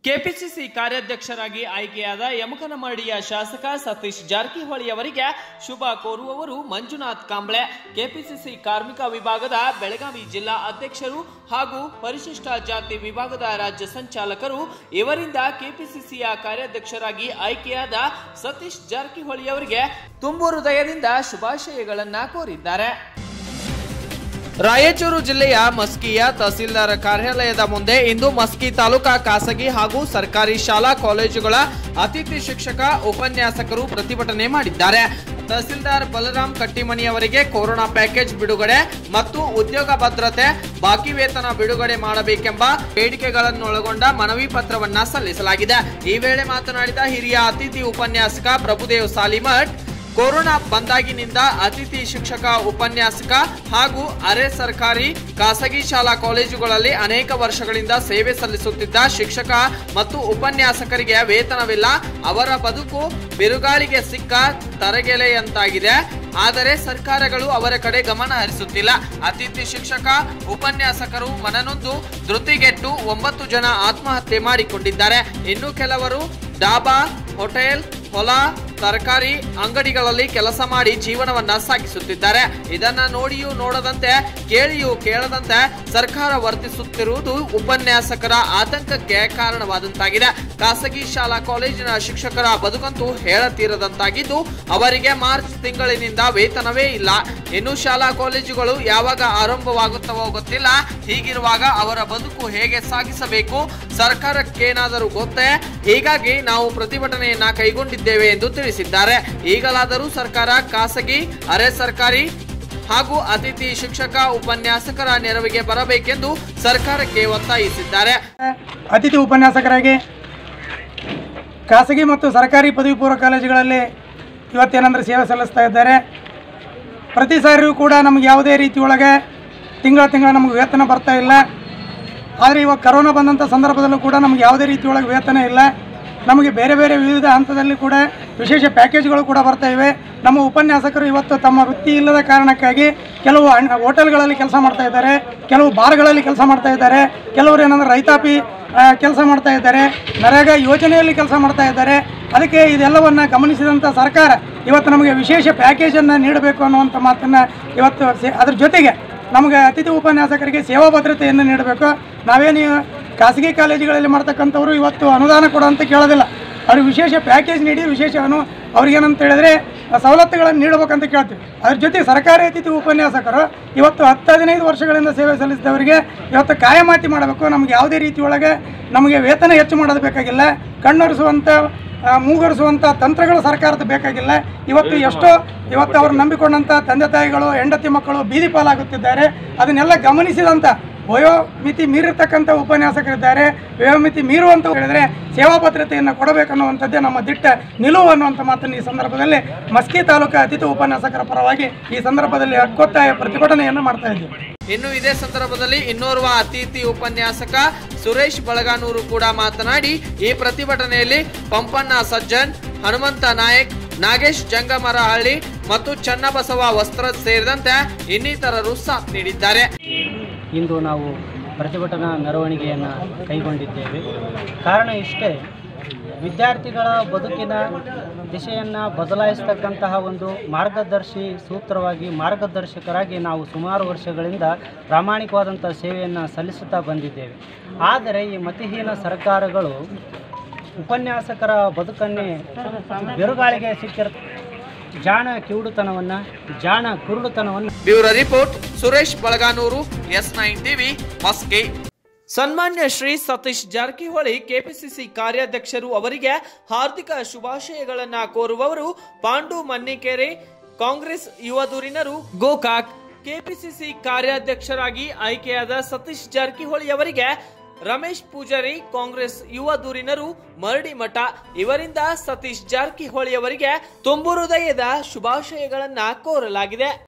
KPCC ಕಾರ್ಯಾಧ್ಯಕ್ಷರಾಗಿ ಆಯ್ಕೆಯಾದ ಯಮಕನಮರಡಿಯ ಶಾಸಕ ಸತೀಶ್ ಜಾರಕಿಹೊಳಿ ಅವರಿಗೆ ಶುಭ ಕೋರುವವರು ಮಂಜುನಾಥ್ ಕಾಂಬ್ಳೆ ಕೆಪಿಸಿಸಿ ಕಾರ್ಮಿಕ ವಿಭಾಗದ ಬೆಳಗಾವಿ ಜಿಲ್ಲಾ ಅಧ್ಯಕ್ಷರು ಹಾಗೂ ಪರಿಶಿಷ್ಟ ಜಾತಿ ವಿಭಾಗದ ರಾಜ್ಯ ಸಂಚಾಲಕರು ಇವರಿಂದ ಕೆಪಿಸಿಸಿಯ ಕಾರ್ಯಾಧ್ಯಕ್ಷರಾಗಿ ಆಯ್ಕೆಯಾದ ಸತೀಶ್ ಜಾರಕಿಹೊಳಿ ಅವರಿಗೆ ತುಂಬು ಹೃದಯದಿಂದ ಶುಭಾಶಯಗಳನ್ನ ಕೋರಿದ್ದಾರೆ ರಾಯಚೂರು ಜಿಲ್ಲೆಯ ಮಸ್ಕಿಯ ತಹಸೀಲ್ದಾರ್ ಕಾರ್ಯಾಲಯದ ಮುಂದೆ ಇಂದು ಮಸ್ಕಿ ತಾಲೂಕಾ ಖಾಸಗಿ ಹಾಗೂ ಸರ್ಕಾರಿ ಶಾಲಾ ಕಾಲೇಜುಗಳ ಅತಿಥಿ ಶಿಕ್ಷಕ ಉಪನ್ಯಾಸಕರು ಪ್ರತಿಭಟನೆ ಮಾಡಿದ್ದಾರೆ ತಹಸೀಲ್ದಾರ್ ಬಲರಾಮ್ ಕಟ್ಟಿಮನಿ ಅವರಿಗೆ ಕೊರೋನಾ ಪ್ಯಾಕೇಜ್ ಬಿಡುಗಡೆ ಮತ್ತು ಉದ್ಯೋಗ ಭದ್ರತೆ ಬಾಕಿ ವೇತನ ಬಿಡುಗಡೆ ಮಾಡಬೇಕೆಂಬ ಬೇಡಿಕೆಗಳನ್ನೊಳಗೊಂಡ ಮನವಿ ಪತ್ರವನ್ನ ಸಲ್ಲಿಸಲಾಗಿದೆ ಈ ವೇಳೆ ಮಾತನಾಡಿದ ಹಿರಿಯ ಅತಿಥಿ ಉಪನ್ಯಾಸಕ ಪ್ರಭುದೇವ್ ಸಾಲಿಮಠ್ ಕೊರೋನಾ ಬಂದಾಗಿನಿಂದ ಅತಿಥಿ ಶಿಕ್ಷಕ ಉಪನ್ಯಾಸಕ ಹಾಗೂ ಅರೆ ಸರ್ಕಾರಿ ಖಾಸಗಿ ಶಾಲಾ ಕಾಲೇಜುಗಳಲ್ಲಿ ಅನೇಕ ವರ್ಷಗಳಿಂದ ಸೇವೆ ಸಲ್ಲಿಸುತ್ತಿದ್ದ ಶಿಕ್ಷಕ ಮತ್ತು ಉಪನ್ಯಾಸಕರಿಗೆ ವೇತನವಿಲ್ಲ ಅವರ ಬದುಕು ಬಿರುಗಾಳಿಗೆ ಸಿಕ್ಕ ತರಗೆಲೆಯಂತಾಗಿದೆ ಆದರೆ ಸರ್ಕಾರಗಳು ಅವರ ಕಡೆ ಗಮನ ಹರಿಸುತ್ತಿಲ್ಲ ಅತಿಥಿ ಶಿಕ್ಷಕ ಉಪನ್ಯಾಸಕರು ಮನನೊಂದು ಧೃತಿಗೆಟ್ಟು ಒಂಬತ್ತು ಜನ ಆತ್ಮಹತ್ಯೆ ಮಾಡಿಕೊಂಡಿದ್ದಾರೆ ಇನ್ನು ಕೆಲವರು ಡಾಬಾ ಹೋಟೆಲ್ ಹೊಲ ತರಕಾರಿ ಅಂಗಡಿಗಳಲ್ಲಿ ಕೆಲಸ ಮಾಡಿ ಜೀವನವನ್ನ ಸಾಗಿಸುತ್ತಿದ್ದಾರೆ ಇದನ್ನ ನೋಡಿಯೂ ನೋಡದಂತೆ ಕೇಳಿಯೂ ಕೇಳದಂತೆ ಸರ್ಕಾರ ವರ್ತಿಸುತ್ತಿರುವುದು ಉಪನ್ಯಾಸಕರ ಆತಂಕಕ್ಕೆ ಕಾರಣವಾದಂತಾಗಿದೆ ಖಾಸಗಿ ಶಾಲಾ ಕಾಲೇಜಿನ ಶಿಕ್ಷಕರ ಬದುಕಂತೂ ಹೇಳತೀರದಂತಾಗಿದ್ದು ಅವರಿಗೆ ಮಾರ್ಚ್ ತಿಂಗಳಿನಿಂದ ವೇತನವೇ ಇಲ್ಲ ಇನ್ನು ಶಾಲಾ ಕಾಲೇಜುಗಳು ಯಾವಾಗ ಆರಂಭವಾಗುತ್ತವೋ ಗೊತ್ತಿಲ್ಲ ಹೀಗಿರುವಾಗ ಅವರ ಬದುಕು ಹೇಗೆ ಸಾಗಿಸಬೇಕು ಸರ್ಕಾರಕ್ಕೇನಾದರೂ ಗೊತ್ತೇ ಹೀಗಾಗಿ ನಾವು ಪ್ರತಿಭಟನೆಯನ್ನ ಕೈಗೊಂಡಿದ್ದೇವೆ ಎಂದು ತಿಳಿಸಿದ್ದಾರೆ ಈಗಲಾದರೂ ಸರ್ಕಾರ ಖಾಸಗಿ ಅರೆ ಸರ್ಕಾರಿ ಹಾಗೂ ಅತಿಥಿ ಶಿಕ್ಷಕ ಉಪನ್ಯಾಸಕರ ನೆರವಿಗೆ ಬರಬೇಕೆಂದು ಸರ್ಕಾರಕ್ಕೆ ಒತ್ತಾಯಿಸಿದ್ದಾರೆ ಅತಿಥಿ ಉಪನ್ಯಾಸಕರಾಗಿ ಖಾಸಗಿ ಮತ್ತು ಸರ್ಕಾರಿ ಪದವಿ ಪೂರ್ವ ಕಾಲೇಜುಗಳಲ್ಲಿ ಇವತ್ತೇನೆಂದರೆ ಸೇವೆ ಸಲ್ಲಿಸ್ತಾ ಇದ್ದಾರೆ ಪ್ರತಿ ಸಾರಿಯೂ ಕೂಡ ನಮಗೆ ಯಾವುದೇ ರೀತಿಯೊಳಗೆ ತಿಂಗಳ ತಿಂಗಳ ನಮಗೆ ವೇತನ ಬರ್ತಾ ಇಲ್ಲ ಆದರೆ ಇವಾಗ ಕರೋನಾ ಬಂದಂಥ ಸಂದರ್ಭದಲ್ಲೂ ಕೂಡ ನಮಗೆ ಯಾವುದೇ ರೀತಿಯೊಳಗೆ ವೇತನ ಇಲ್ಲ ನಮಗೆ ಬೇರೆ ಬೇರೆ ವಿವಿಧ ಹಂತದಲ್ಲಿ ಕೂಡ ವಿಶೇಷ ಪ್ಯಾಕೇಜ್ಗಳು ಕೂಡ ಬರ್ತಾ ಇವೆ ನಮ್ಮ ಉಪನ್ಯಾಸಕರು ಇವತ್ತು ತಮ್ಮ ವೃತ್ತಿ ಇಲ್ಲದ ಕಾರಣಕ್ಕಾಗಿ ಕೆಲವು ಹಣ್- ಹೋಟೆಲ್ಗಳಲ್ಲಿ ಕೆಲಸ ಮಾಡ್ತಾ ಇದ್ದಾರೆ ಕೆಲವು ಬಾರ್ಗಳಲ್ಲಿ ಕೆಲಸ ಮಾಡ್ತಾ ಇದ್ದಾರೆ ಕೆಲವರು ಏನಂದ್ರೆ ರೈತಾಪಿ ಕೆಲಸ ಮಾಡ್ತಾ ಇದ್ದಾರೆ ನರೇಗಾ ಯೋಜನೆಯಲ್ಲಿ ಕೆಲಸ ಮಾಡ್ತಾ ಇದ್ದಾರೆ ಅದಕ್ಕೆ ಇದೆಲ್ಲವನ್ನು ಗಮನಿಸಿದಂಥ ಸರ್ಕಾರ ಇವತ್ತು ನಮಗೆ ವಿಶೇಷ ಪ್ಯಾಕೇಜನ್ನು ನೀಡಬೇಕು ಅನ್ನುವಂಥ ಮಾತನ್ನು ಇವತ್ತು ಸೇ ಅದ್ರ ಜೊತೆಗೆ ನಮಗೆ ಅತಿಥಿ ಉಪನ್ಯಾಸಕರಿಗೆ ಸೇವಾ ಭದ್ರತೆಯನ್ನು ನೀಡಬೇಕು ನಾವೇನು ಖಾಸಗಿ ಕಾಲೇಜುಗಳಲ್ಲಿ ಮಾಡ್ತಕ್ಕಂಥವ್ರು ಇವತ್ತು ಅನುದಾನ ಕೊಡು ಅಂತ ಕೇಳೋದಿಲ್ಲ ಅವ್ರಿಗೆ ವಿಶೇಷ ಪ್ಯಾಕೇಜ್ ನೀಡಿ ವಿಶೇಷ ಅನು ಅವ್ರಿಗೇನಂತ ಹೇಳಿದ್ರೆ ಸವಲತ್ತುಗಳನ್ನು ನೀಡಬೇಕಂತ ಕೇಳ್ತೀವಿ ಅದ್ರ ಜೊತೆ ಸರ್ಕಾರಿ ಅತಿಥಿ ಉಪನ್ಯಾಸಕರು ಇವತ್ತು ಹತ್ತು ಹದಿನೈದು ವರ್ಷಗಳಿಂದ ಸೇವೆ ಸಲ್ಲಿಸಿದವರಿಗೆ ಇವತ್ತು ಕಾಯಮಾತಿ ಮಾಡಬೇಕು ನಮಗೆ ಯಾವುದೇ ರೀತಿಯೊಳಗೆ ನಮಗೆ ವೇತನ ಹೆಚ್ಚು ಮಾಡೋದು ಬೇಕಾಗಿಲ್ಲ ಕಣ್ಣೊರೆಸುವಂಥ ಆ, ಮೂಗರಿಸುವಂಥ ತಂತ್ರಗಳು ಸರ್ಕಾರದ ಬೇಕಾಗಿಲ್ಲ ಇವತ್ತು ಎಷ್ಟೋ ಇವತ್ತು ಅವರು ನಂಬಿಕೊಂಡಂಥ ತಂದೆ ತಾಯಿಗಳು ಹೆಂಡತಿ ಮಕ್ಕಳು ಬೀದಿ ಪಾಲಾಗುತ್ತಿದ್ದಾರೆ ಅದನ್ನೆಲ್ಲ ಗಮನಿಸಿದಂಥ ವಯೋಮಿತಿ ಮೀರಿರ್ತಕ್ಕಂಥ ಉಪನ್ಯಾಸಕರಿದ್ದಾರೆ ವಯೋಮಿತಿ ಮೀರುವಂತ ಹೇಳಿದ್ರೆ ಸೇವಾ ಭದ್ರತೆಯನ್ನು ಕೊಡಬೇಕನ್ನುವಂಥದ್ದೇ ನಮ್ಮ ದಿಟ್ಟ ನಿಲುವು ಅನ್ನುವಂಥ ಮಾತನ್ನು ಈ ಸಂದರ್ಭದಲ್ಲಿ ಮಸ್ಕಿ ತಾಲೂಕು ಅತಿಥಿ ಉಪನ್ಯಾಸಕರ ಪರವಾಗಿ ಈ ಸಂದರ್ಭದಲ್ಲಿ ಹಕ್ಕೊತ್ತಾಯ ಪ್ರತಿಭಟನೆಯನ್ನು ಮಾಡ್ತಾ ಇದ್ದೀವಿ ಇನ್ನು ಇದೇ ಸಂದರ್ಭದಲ್ಲಿ ಇನ್ನೋರ್ವ ಅತಿಥಿ ಉಪನ್ಯಾಸಕ ಸುರೇಶ್ ಬಳಗಾನೂರು ಕೂಡ ಮಾತನಾಡಿ ಈ ಪ್ರತಿಭಟನೆಯಲ್ಲಿ ಪಂಪಣ್ಣ ಸಜ್ಜನ್ ಹನುಮಂತ ನಾಯಕ್ ನಾಗೇಶ್ ಜಂಗಮರಹಳ್ಳಿ ಮತ್ತು ಚನ್ನಬಸವ ವಸ್ತ್ರ ಸೇರಿದಂತೆ ಇನ್ನಿತರರು ಸಾಥ್ ನೀಡಿದ್ದಾರೆ ಇಂದು ನಾವು ಪ್ರತಿಭಟನಾ ಮೆರವಣಿಗೆಯನ್ನು ಕೈಗೊಂಡಿದ್ದೇವೆ ಕಾರಣ ಇಷ್ಟೇ ವಿದ್ಯಾರ್ಥಿಗಳ ಬದುಕಿನ ದಿಶೆಯನ್ನು ಬದಲಾಯಿಸ್ತಕ್ಕಂತಹ ಒಂದು ಮಾರ್ಗದರ್ಶಿ ಸೂತ್ರವಾಗಿ ಮಾರ್ಗದರ್ಶಕರಾಗಿ ನಾವು ಸುಮಾರು ವರ್ಷಗಳಿಂದ ಪ್ರಾಮಾಣಿಕವಾದಂಥ ಸೇವೆಯನ್ನು ಸಲ್ಲಿಸುತ್ತಾ ಬಂದಿದ್ದೇವೆ ಆದರೆ ಈ ಮತಿಹೀನ ಸರ್ಕಾರಗಳು ಉಪನ್ಯಾಸಕರ ಬದುಕನ್ನೇ ಬಿರುಗಾಳಿಗೆ ಸಿಕ್ಕಿರ ಜಾಣ ಕಿವುಡುತನವನ್ನು ಜಾಣ ಕುರುಡುತನವನ್ನು bureau report Suresh Balaganur S nine TV Maski ಸನ್ಮಾನ್ಯ ಶ್ರೀ ಸತೀಶ್ ಜಾರಕಿಹೊಳಿ ಕೆಪಿಸಿಸಿ ಕಾರ್ಯಾಧ್ಯಕ್ಷರು ಅವರಿಗೆ ಹಾರ್ದಿಕ ಶುಭಾಶಯಗಳನ್ನ ಕೋರುವವರು ಪಾಂಡು ಮನ್ನಿಕೆರೆ ಕಾಂಗ್ರೆಸ್ ಯುವ ಧುರೀಣರು ಗೋಕಾಕ್ ಕೆಪಿಸಿಸಿ ಕಾರ್ಯಾಧ್ಯಕ್ಷರಾಗಿ ಆಯ್ಕೆಯಾದ ಸತೀಶ್ ಜಾರಕಿಹೊಳಿ ಅವರಿಗೆ ರಮೇಶ್ ಪೂಜಾರಿ ಕಾಂಗ್ರೆಸ್ ಯುವ ಧುರೀಣರು ಮರಡಿ ಮಠ ಇವರಿಂದ ಸತೀಶ್ ಜಾರಕಿಹೊಳಿ ಅವರಿಗೆ ತುಂಬು ಹೃದಯದ ಶುಭಾಶಯಗಳನ್ನ ಕೋರಲಾಗಿದೆ